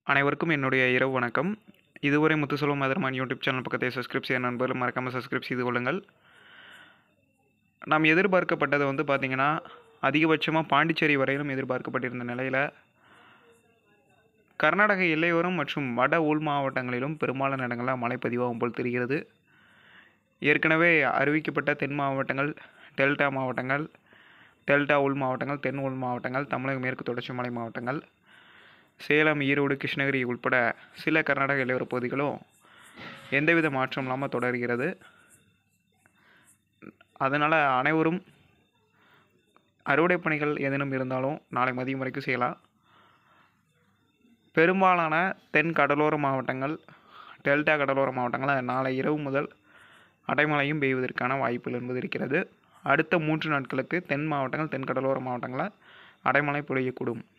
அனைவருக்கும் என்னுடைய இரவு வணக்கம் இதுவரை முத்துசெல்வம் மதர்மான் யூடியூப் சேனல் பக்கத்தை சப்ஸ்கிரைப் செய்ய நண்பர்கள் மறக்காமல் சப்ஸ்கிரைப் செய்து கொள்ளுங்கள் நாம் எதிர்பார்க்கப்பட்டது வந்து பார்த்திங்கன்னா அதிகபட்சமாக பாண்டிச்சேரி வரையிலும் எதிர்பார்க்கப்பட்டிருந்த நிலையில் கர்நாடக எல்லையோரம் மற்றும் வட உள் மாவட்டங்களிலும் பெரும்பாலான இடங்களில் மழை பதிவாகும் போல் தெரிகிறது ஏற்கனவே அறிவிக்கப்பட்ட தென் மாவட்டங்கள் டெல்டா மாவட்டங்கள் டெல்டா உள் மாவட்டங்கள் தென் உள் மாவட்டங்கள் தமிழக மேற்கு தொடர்ச்சி மலை மாவட்டங்கள் சேலம் ஈரோடு கிருஷ்ணகிரி உட்பட சில கர்நாடக எல்லையோர பகுதிகளும் எந்தவித மாற்றம் இல்லாமல் தொடர்கிறது அதனால் அனைவரும் அறுவடை பணிகள் ஏதேனும் இருந்தாலும் நாளை மதியம் வரைக்கும் செய்யலாம் பெரும்பாலான தென் கடலோர மாவட்டங்கள் டெல்டா கடலோர மாவட்டங்களில் நாளை இரவு முதல் அடைமழையும் பெய்வதற்கான வாய்ப்புகள் என்பது இருக்கிறது அடுத்த மூன்று நாட்களுக்கு தென் மாவட்டங்கள் தென் கடலோர மாவட்டங்களில் அடைமழை பொழியக்கூடும்